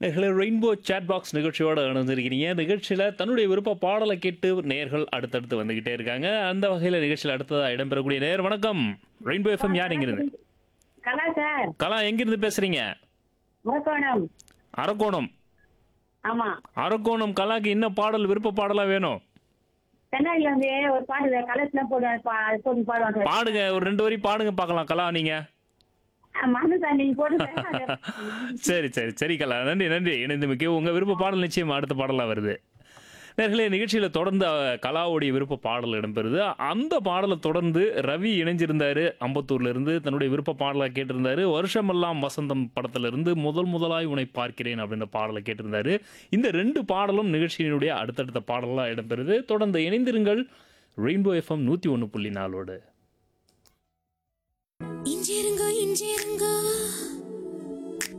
நேர்களே rainbow chat box நிகழ்ச்சியோட இணைஞ்சிருக்கிறீங்க நிகழ்ச்சியில் தன்னுடைய விருப்ப பாடலை கேட்டு நேர்கள் அடுத்தடுத்து வந்துகிட்டே இருக்காங்க அந்த வகையில் நிகழ்ச்சியில் அடுத்ததாக இடம்பெறக்கூடிய நேர் வணக்கம் ரெயின்போ எஃப்எம் யார் எங்கிருந்து கலா சார் கலா எங்கிருந்து பேசுறீங்க முரக்கோணம் அரக்கோணம் ஆமா அரக்கோணம் கலாக்கு என்ன பாடல் விருப்ப பாடலா வேணும் தென்னாலில வந்து ஒரு பாட்டு கலர்ஸ்ல போடுவேன் பா- அது போட்டு பாடுவாங்க சார் பாடுங்க ஒரு ரெண்டு வரி பாடுங்க பார்க்கலாம் கலா நீங்க மண்ணு சார் நீங்க போட்டு சரி சரி சரி கலா நன்றி நன்றி இணைந்து மிக்க உங்க விருப்ப பாடல் நிச்சயம் அடுத்த பாடலா வருது நேர்களே நிகழ்ச்சியில் தொடர்ந்து அஹ், கலாவுடைய விருப்ப பாடல் இடம்பெறுது அந்த பாடலை தொடர்ந்து ரவி இணைஞ்சிருந்தாரு அம்பத்தூர்ல இருந்து தன்னுடைய விருப்ப பாடலை கேட்டிருந்தாரு வருஷமெல்லாம் வசந்தம் படத்துல இருந்து முதல் முதலாய் உன்னை பார்க்கிறேன் அப்படின்ற பாடலை கேட்டிருந்தாரு இந்த ரெண்டு பாடலும் நிகழ்ச்சியினுடைய அடுத்தடுத்த பாடலாக இடம்பெறுது தொடர்ந்து இணைந்திருங்கள் ரெயின்போ எஃப்எம் நூற்றி ஒன்று புள்ளி நாலோடு இஞ்சிருங்க இஞ்சிருங்க